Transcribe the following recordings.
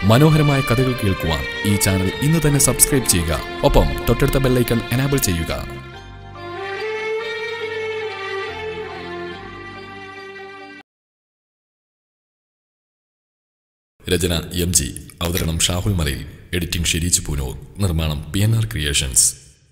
മനോഹരമായ കഥകൾ കേൾക്കുവാൻ ഈ ചാനൽ ഇന്ന് തന്നെ സബ്സ്ക്രൈബ് ചെയ്യുക ഒപ്പം തൊട്ടടുത്ത ബെല്ലൈക്കൺ എനാബിൾ ചെയ്യുക രചന എം ജി അവതരണം ഷാഹുൽ മലയിൽ എഡിറ്റിംഗ് ഷെരീജ് പൂനൂർ നിർമ്മാണം പി എൻ ആർ ക്രിയേഷൻസ്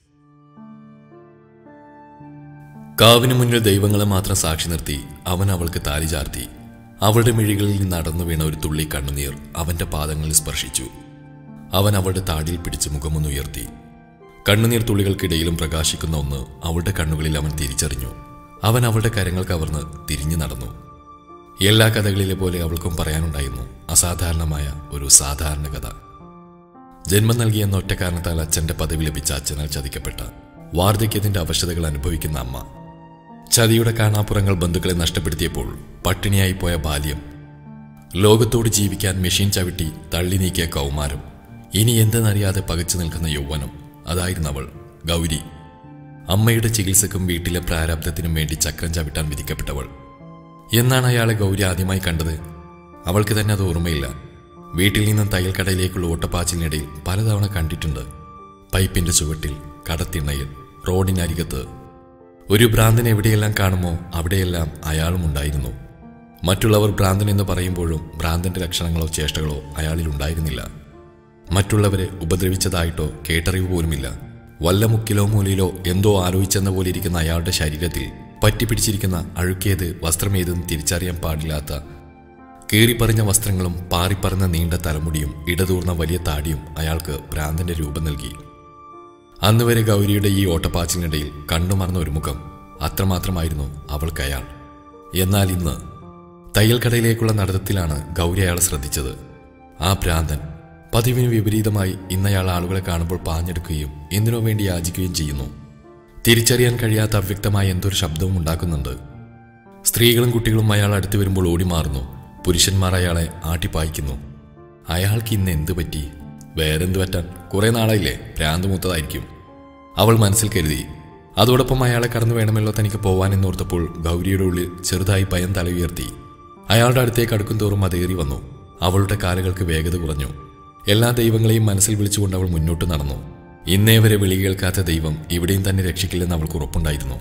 കാവിന് മുന്നിൽ ദൈവങ്ങളെ മാത്രം സാക്ഷി നിർത്തി അവൻ അവൾക്ക് താലി ചാർത്തി അവളുടെ മിഴികളിൽ നിന്ന് നടന്നു വീണ ഒരു തുള്ളി കണ്ണുനീർ അവന്റെ പാദങ്ങളിൽ സ്പർശിച്ചു അവൻ അവളുടെ താടിയിൽ പിടിച്ച് മുഖമൊന്നുയർത്തി കണ്ണുനീർ തുള്ളികൾക്കിടയിലും പ്രകാശിക്കുന്ന ഒന്ന് അവളുടെ കണ്ണുകളിൽ അവൻ തിരിച്ചറിഞ്ഞു അവൻ അവളുടെ കരങ്ങൾ കവർന്ന് തിരിഞ്ഞു നടന്നു എല്ലാ കഥകളിലെ പോലെ അവൾക്കും പറയാനുണ്ടായിരുന്നു അസാധാരണമായ ഒരു സാധാരണ കഥ ജന്മം നൽകിയെന്ന ഒറ്റ കാരണത്താൽ അച്ഛന്റെ പദവി ലഭിച്ച അച്ഛനാൽ ചതിക്കപ്പെട്ട വാർദ്ധക്യത്തിന്റെ അവശതകൾ അനുഭവിക്കുന്ന അമ്മ ചതിയുടെ കാണാപ്പുറങ്ങൾ ബന്ധുക്കളെ നഷ്ടപ്പെടുത്തിയപ്പോൾ പട്ടിണിയായി പോയ ബാല്യം ലോകത്തോട് ജീവിക്കാൻ മെഷീൻ ചവിട്ടി തള്ളി നീക്കിയ കൗമാരം ഇനി എന്തെന്നറിയാതെ പകച്ചു നിൽക്കുന്ന യൗവനം അതായിരുന്നു അവൾ ഗൗരി അമ്മയുടെ ചികിത്സക്കും വീട്ടിലെ പ്രാരാബ്ദത്തിനും വേണ്ടി ചക്രം ചവിട്ടാൻ വിധിക്കപ്പെട്ടവൾ എന്നാണ് അയാളെ ഗൗരി ആദ്യമായി കണ്ടത് അവൾക്ക് തന്നെ അത് ഓർമ്മയില്ല വീട്ടിൽ നിന്നും തയ്യൽ കടയിലേക്കുള്ള ഓട്ടപ്പാച്ചിലിനിടയിൽ പലതവണ കണ്ടിട്ടുണ്ട് പൈപ്പിന്റെ ചുവട്ടിൽ കടത്തിണ്ണയിൽ റോഡിനരികത്ത് ഒരു ഭ്രാന്തൻ എവിടെയെല്ലാം കാണുമോ അവിടെയെല്ലാം അയാളും ഉണ്ടായിരുന്നു മറ്റുള്ളവർ ഭ്രാന്തൻ എന്ന് പറയുമ്പോഴും ഭ്രാന്തന്റെ ലക്ഷണങ്ങളോ ചേഷ്ടകളോ അയാളിൽ ഉണ്ടായിരുന്നില്ല മറ്റുള്ളവരെ ഉപദ്രവിച്ചതായിട്ടോ കേട്ടറിവ് പോലുമില്ല വല്ല മുക്കിലോ മൂലയിലോ എന്തോ ആലോചിച്ചെന്ന പോലെ ഇരിക്കുന്ന അയാളുടെ ശരീരത്തിൽ പറ്റിപ്പിടിച്ചിരിക്കുന്ന അഴുക്കേത് വസ്ത്രമേതെന്ന് തിരിച്ചറിയാൻ പാടില്ലാത്ത കീറിപ്പറിഞ്ഞ വസ്ത്രങ്ങളും പാറിപ്പറഞ്ഞ നീണ്ട തലമുടിയും ഇടതൂർന്ന വലിയ താടിയും അയാൾക്ക് ഭ്രാന്തന്റെ രൂപം നൽകി അന്നുവരെ ഗൗരിയുടെ ഈ ഓട്ടപ്പാച്ചിലിനിടയിൽ കണ്ണുമറന്ന ഒരു മുഖം അത്രമാത്രമായിരുന്നു അവൾക്ക് അയാൾ എന്നാൽ ഇന്ന് തയ്യൽ കടയിലേക്കുള്ള നടത്തത്തിലാണ് ഗൗരി അയാളെ ശ്രദ്ധിച്ചത് ആ ഭ്രാന്തൻ പതിവിന് വിപരീതമായി ഇന്നയാൾ ആളുകളെ കാണുമ്പോൾ പാഞ്ഞെടുക്കുകയും എന്തിനോ വേണ്ടി യാചിക്കുകയും ചെയ്യുന്നു തിരിച്ചറിയാൻ കഴിയാത്ത അവ്യക്തമായ എന്തൊരു ശബ്ദവും ഉണ്ടാക്കുന്നുണ്ട് സ്ത്രീകളും കുട്ടികളും അയാൾ അടുത്ത് വരുമ്പോൾ ഓടിമാറുന്നു പുരുഷന്മാർ അയാളെ ആട്ടിപ്പായിക്കുന്നു അയാൾക്ക് ഇന്ന് എന്ത് പറ്റി വേറെന്ത് പറ്റാൻ കുറെ നാളായില്ലേ ഭ്രാന്ത് മൂത്തതായിരിക്കും അവൾ മനസ്സിൽ കരുതി അതോടൊപ്പം അയാളെ കടന്നു വേണമല്ലോ തനിക്ക് പോവാൻ എന്നോർത്തപ്പോൾ ഗൗരിയുടെ ഉള്ളിൽ ചെറുതായി ഭയം തല ഉയർത്തി അയാളുടെ അടുത്തേക്ക് അടുക്കും തോറും അതേറി വന്നു അവളുടെ കാലുകൾക്ക് വേഗത കുറഞ്ഞു എല്ലാ ദൈവങ്ങളെയും മനസ്സിൽ വിളിച്ചുകൊണ്ട് അവൾ മുന്നോട്ട് നടന്നു ഇന്നേ വരെ വിളി കേൾക്കാത്ത ദൈവം ഇവിടെയും തന്നെ രക്ഷിക്കില്ലെന്ന് അവൾക്ക് ഉറപ്പുണ്ടായിരുന്നു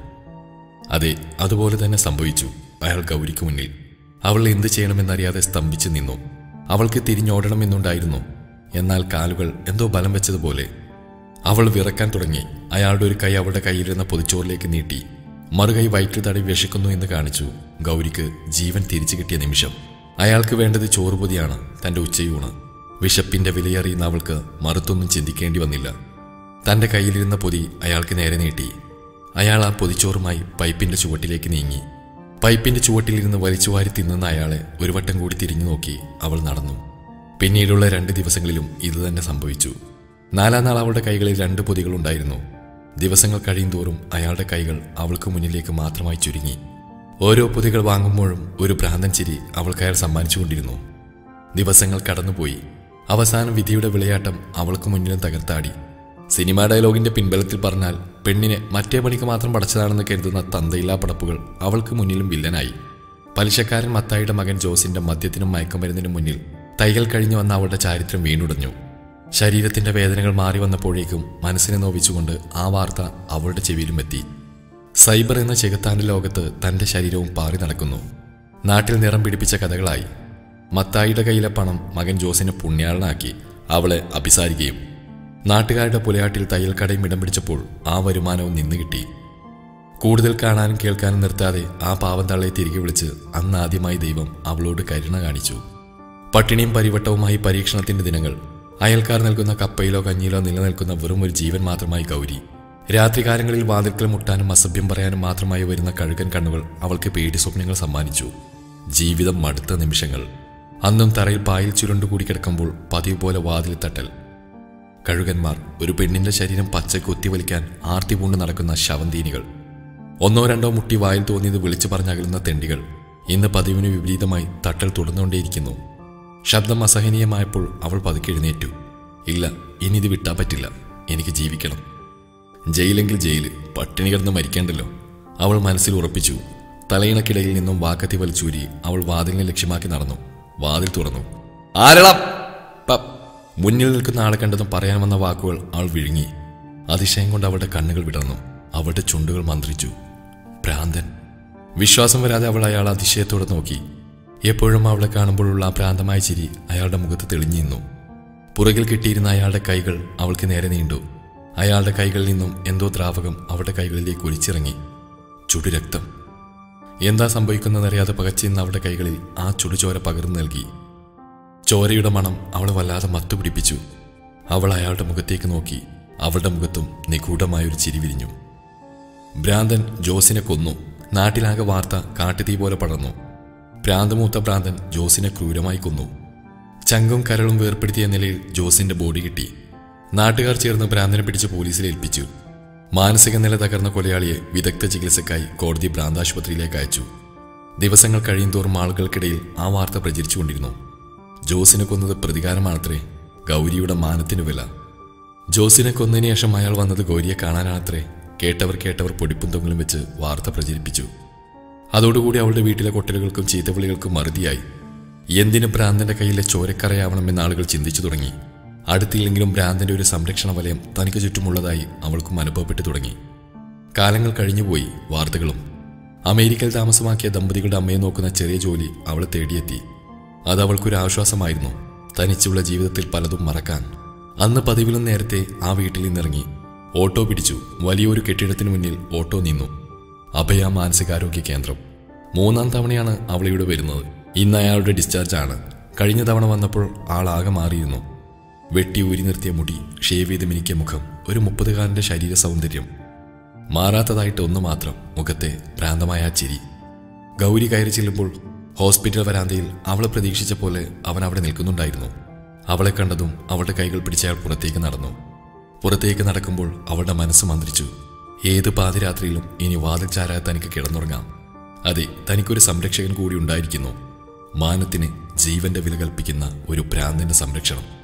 അതെ അതുപോലെ തന്നെ സംഭവിച്ചു അയാൾ ഗൗരിക്ക് മുന്നിൽ അവൾ എന്ത് ചെയ്യണമെന്നറിയാതെ സ്തംഭിച്ചു നിന്നു അവൾക്ക് തിരിഞ്ഞോടണമെന്നുണ്ടായിരുന്നു എന്നാൽ കാലുകൾ എന്തോ ബലം വെച്ചതുപോലെ അവൾ വിറക്കാൻ തുടങ്ങി അയാളുടെ ഒരു കൈ അവളുടെ കയ്യിലിരുന്ന പൊതിച്ചോറിലേക്ക് നീട്ടി മറുകൈ വയറ്റിൽ തടവി വിശക്കുന്നു എന്ന് കാണിച്ചു ഗൗരിക്ക് ജീവൻ തിരിച്ചു കിട്ടിയ നിമിഷം അയാൾക്ക് വേണ്ടത് ചോറുപൊതിയാണ് തന്റെ ഉച്ചയൂണ് വിശപ്പിന്റെ വിലയറിയുന്ന അവൾക്ക് മറുത്തൊന്നും ചിന്തിക്കേണ്ടി വന്നില്ല തന്റെ കയ്യിലിരുന്ന പൊതി അയാൾക്ക് നേരെ നീട്ടി അയാൾ ആ പൊതിച്ചോറുമായി പൈപ്പിന്റെ ചുവട്ടിലേക്ക് നീങ്ങി പൈപ്പിന്റെ ചുവട്ടിലിരുന്ന് വലിച്ചുവാരി തിന്നുന്ന അയാളെ ഒരു വട്ടം കൂടി തിരിഞ്ഞു നോക്കി അവൾ നടന്നു പിന്നീടുള്ള രണ്ട് ദിവസങ്ങളിലും ഇതുതന്നെ സംഭവിച്ചു നാലാം നാൾ അവളുടെ കൈകളിൽ രണ്ട് പൊതികളുണ്ടായിരുന്നു ദിവസങ്ങൾ കഴിയും തോറും അയാളുടെ കൈകൾ അവൾക്ക് മുന്നിലേക്ക് മാത്രമായി ചുരുങ്ങി ഓരോ പൊതികൾ വാങ്ങുമ്പോഴും ഒരു ഭ്രാന്തൻ ചിരി അവൾക്ക് അയാൾ സമ്മാനിച്ചുകൊണ്ടിരുന്നു ദിവസങ്ങൾ കടന്നുപോയി അവസാനം വിധിയുടെ വിളയാട്ടം അവൾക്ക് മുന്നിലും തകർത്താടി സിനിമാ ഡയലോഗിന്റെ പിൻബലത്തിൽ പറഞ്ഞാൽ പെണ്ണിനെ മറ്റേ പണിക്ക് മാത്രം പടച്ചതാണെന്ന് കരുതുന്ന തന്തയില്ലാ പടപ്പുകൾ അവൾക്ക് മുന്നിലും വില്ലനായി പലിശക്കാരൻ മത്തായിയുടെ മകൻ ജോസിന്റെ മദ്യത്തിനും മയക്കുമരുന്നിനും മുന്നിൽ തൈകൾ കഴിഞ്ഞു വന്ന അവളുടെ ചാരിത്രം വീണുടഞ്ഞു ശരീരത്തിന്റെ വേദനകൾ മാറി വന്നപ്പോഴേക്കും മനസ്സിനെ നോവിച്ചുകൊണ്ട് ആ വാർത്ത അവളുടെ ചെവിയിലും എത്തി സൈബർ എന്ന ചെകുത്താന്റെ ലോകത്ത് തന്റെ ശരീരവും പാറി നടക്കുന്നു നാട്ടിൽ നിറം പിടിപ്പിച്ച കഥകളായി മത്തായിയുടെ കയ്യിലെ പണം മകൻ ജോസിനെ പുണ്യാളനാക്കി അവളെ അഭിസാരിക്കുകയും നാട്ടുകാരുടെ പുലയാട്ടിൽ തയ്യൽക്കടയും ഇടം പിടിച്ചപ്പോൾ ആ വരുമാനവും നിന്ന് കിട്ടി കൂടുതൽ കാണാനും കേൾക്കാനും നിർത്താതെ ആ പാവം തള്ളയെ തിരികെ വിളിച്ച് അന്ന് ആദ്യമായി ദൈവം അവളോട് കരുണ കാണിച്ചു പട്ടിണിയും പരിവട്ടവുമായി പരീക്ഷണത്തിന്റെ ദിനങ്ങൾ അയൽക്കാർ നൽകുന്ന കപ്പയിലോ കഞ്ഞിയിലോ നിലനിൽക്കുന്ന വെറും ഒരു ജീവൻ മാത്രമായി ഗൗരി രാത്രികാലങ്ങളിൽ വാതിൽക്കൽ മുട്ടാനും അസഭ്യം പറയാനും മാത്രമായി വരുന്ന കഴുകൻ കണ്ണുകൾ അവൾക്ക് പേടി സ്വപ്നങ്ങൾ സമ്മാനിച്ചു ജീവിതം മടുത്ത നിമിഷങ്ങൾ അന്നും തറയിൽ പായിൽ ചുരുണ്ടുകൂടി കിടക്കുമ്പോൾ പതിവ് പോലെ വാതിൽ തട്ടൽ കഴുകന്മാർ ഒരു പെണ്ണിന്റെ ശരീരം പച്ച കൊത്തിവലിക്കാൻ ആർത്തി പൂണ്ട് നടക്കുന്ന ശവന്തീനികൾ ഒന്നോ രണ്ടോ മുട്ടി വായിൽ തോന്നിയത് വിളിച്ചു പറഞ്ഞകലുന്ന തെണ്ടികൾ ഇന്ന് പതിവിന് വിപരീതമായി തട്ടൽ തുടർന്നുകൊണ്ടേയിരിക്കുന്നു ശബ്ദം അസഹനീയമായപ്പോൾ അവൾ പതുക്കെ എഴുന്നേറ്റു ഇല്ല ഇനി ഇത് വിട്ടാൻ പറ്റില്ല എനിക്ക് ജീവിക്കണം ജയിലെങ്കിൽ ജയില് പട്ടിണി കിടന്ന് മരിക്കേണ്ടല്ലോ അവൾ മനസ്സിൽ ഉറപ്പിച്ചു തലയിണക്കിടയിൽ നിന്നും വാക്കത്തി വലിച്ചൂരി അവൾ വാതിലിനെ ലക്ഷ്യമാക്കി നടന്നു വാതിൽ തുറന്നു ആരളം പ- മുന്നിൽ നിൽക്കുന്ന ആളെ കണ്ടതും പറയാൻ വന്ന വാക്കുകൾ അവൾ വിഴുങ്ങി അതിശയം കൊണ്ട് അവളുടെ കണ്ണുകൾ വിടർന്നു അവളുടെ ചുണ്ടുകൾ മന്ത്രിച്ചു ഭ്രാന്തൻ വിശ്വാസം വരാതെ അവൾ അയാൾ അതിശയത്തോടെ നോക്കി എപ്പോഴും അവളെ കാണുമ്പോഴുള്ള ആ ഭ്രാന്തമായ ചിരി അയാളുടെ മുഖത്ത് തെളിഞ്ഞു നിന്നു പുറകിൽ കിട്ടിയിരുന്ന അയാളുടെ കൈകൾ അവൾക്ക് നേരെ നീണ്ടു അയാളുടെ കൈകളിൽ നിന്നും എന്തോ ദ്രാവകം അവളുടെ കൈകളിലേക്ക് ഒലിച്ചിറങ്ങി ചുടുരക്തം എന്താ സംഭവിക്കുന്നതെന്നറിയാതെ പകച്ചിരുന്ന അവളുടെ കൈകളിൽ ആ ചുടുചോര പകർന്നു നൽകി ചോരയുടെ മണം അവളെ വല്ലാതെ മത്തുപിടിപ്പിച്ചു അവൾ അയാളുടെ മുഖത്തേക്ക് നോക്കി അവളുടെ മുഖത്തും നിഗൂഢമായൊരു ചിരി വിരിഞ്ഞു ഭ്രാന്തൻ ജോസിനെ കൊന്നു നാട്ടിലാകെ വാർത്ത കാട്ടുതീ പോലെ പടർന്നു ഭ്രാന്തമൂത്ത ഭ്രാന്തൻ ജോസിനെ ക്രൂരമായി കൊന്നു ചങ്കും കരളും വേർപ്പെടുത്തിയ നിലയിൽ ജോസിന്റെ ബോഡി കിട്ടി നാട്ടുകാർ ചേർന്ന് ഭ്രാന്തനെ പിടിച്ച് പോലീസിൽ ഏൽപ്പിച്ചു മാനസിക നില തകർന്ന കൊലയാളിയെ വിദഗ്ധ ചികിത്സക്കായി കോടതി ഭ്രാന്താശുപത്രിയിലേക്ക് അയച്ചു ദിവസങ്ങൾ കഴിയുന്തോറും ആളുകൾക്കിടയിൽ ആ വാർത്ത പ്രചരിച്ചുകൊണ്ടിരുന്നു ജോസിനെ കൊന്നത് പ്രതികാരമാണത്രേ ഗൗരിയുടെ മാനത്തിന് വില ജോസിനെ കൊന്നതിന് ശേഷം അയാൾ വന്നത് ഗൗരിയെ കാണാനാണത്രേ കേട്ടവർ കേട്ടവർ പൊടിപ്പും തൊങ്ങലും വെച്ച് വാർത്ത പ്രചരിപ്പിച്ചു അതോടുകൂടി അവളുടെ വീട്ടിലെ കൊട്ടലുകൾക്കും ചീത്തവിളികൾക്കും മറുതിയായി എന്തിന് ഭ്രാന്തന്റെ കയ്യിലെ ചോരക്കറയാവണമെന്ന് ആളുകൾ ചിന്തിച്ചു തുടങ്ങി അടുത്തില്ലെങ്കിലും ഭ്രാന്തന്റെ ഒരു സംരക്ഷണ വലയം തനിക്ക് ചുറ്റുമുള്ളതായി അവൾക്കും അനുഭവപ്പെട്ടു തുടങ്ങി കാലങ്ങൾ കഴിഞ്ഞുപോയി വാർത്തകളും അമേരിക്കയിൽ താമസമാക്കിയ ദമ്പതികളുടെ അമ്മയെ നോക്കുന്ന ചെറിയ ജോലി അവളെ തേടിയെത്തി അത് അവൾക്കൊരു ആശ്വാസമായിരുന്നു തനിച്ചുള്ള ജീവിതത്തിൽ പലതും മറക്കാൻ അന്ന് പതിവിലും നേരത്തെ ആ വീട്ടിൽ നിന്നിറങ്ങി ഓട്ടോ പിടിച്ചു വലിയൊരു കെട്ടിടത്തിനു മുന്നിൽ ഓട്ടോ നിന്നു അഭയ മാനസികാരോഗ്യ കേന്ദ്രം മൂന്നാം തവണയാണ് അവളിവിടെ വരുന്നത് ഇന്ന് അയാളുടെ ഡിസ്ചാർജ് ആണ് കഴിഞ്ഞ തവണ വന്നപ്പോൾ ആളാകെ മാറിയിരുന്നു വെട്ടി ഊരി നിർത്തിയ മുടി ഷേവ് ചെയ്ത് മിനിക്കിയ മുഖം ഒരു മുപ്പതുകാരന്റെ ശരീര സൗന്ദര്യം മാറാത്തതായിട്ട് ഒന്ന് മാത്രം മുഖത്തെ ഭ്രാന്തമായ ആ ചിരി ഗൗരി കയറി ചെല്ലുമ്പോൾ ഹോസ്പിറ്റൽ വരാന്തയിൽ അവളെ പ്രതീക്ഷിച്ച പോലെ അവൻ അവിടെ നിൽക്കുന്നുണ്ടായിരുന്നു അവളെ കണ്ടതും അവളുടെ കൈകൾ പിടിച്ച് അയാൾ പുറത്തേക്ക് നടന്നു പുറത്തേക്ക് നടക്കുമ്പോൾ അവളുടെ മനസ്സ് മന്ത്രിച്ചു ഏത് പാതിരാത്രിയിലും ഇനി വാതിൽ ചാരാതെ തനിക്ക് കിടന്നുറങ്ങാം അതെ തനിക്കൊരു സംരക്ഷകൻ കൂടി ഉണ്ടായിരിക്കുന്നു മാനത്തിന് ജീവന്റെ വില കൽപ്പിക്കുന്ന ഒരു ഭ്രാന്തന്റെ സംരക്ഷണം